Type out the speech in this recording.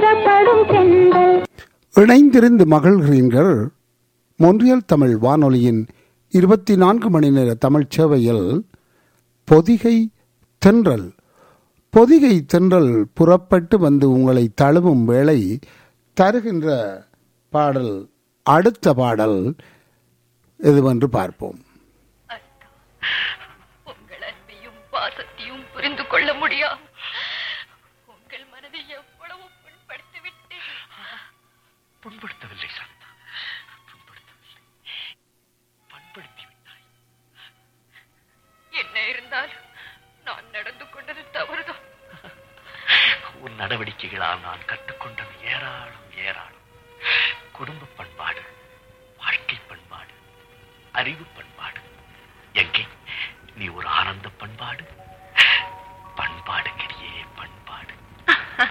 புறப்படும் சென்றல் இணைந்திருந்து மகிழ்கிறீர்கள் மொன்றியல் தமிழ் வானொலியின் இருபத்தி நான்கு மணி நேர தமிழ் சேவையில் பொதிகை தென்றல் பொதிகை தென்றல் புறப்பட்டு வந்து உங்களை தழுவும் வேளை தருகின்ற பாடல் அடுத்த பாடல் எதுவென்று பார்ப்போம் உங்கள் அன்பையும் பாசத்தையும் புரிந்து கொள்ள முடியாது உங்கள் மனதை எவ்வளவு புண்படுத்தி விட்டேன் புண்படுத்தவில்லை சாந்தா புண்படுத்தவில்லை பண்படுத்தி விட்டாய் என்ன இருந்தாலும் நான் நடந்து கொண்டது தவறுதான் உன் நடவடிக்கைகளால் நான் கற்றுக்கொண்டது ஏராளம் ஏராளம் குடும்ப பண்பாடு வாழ்க்கை பண்பாடு அறிவு பண்பாடு எங்கே நீ ஒரு ஆனந்த பண்பாடு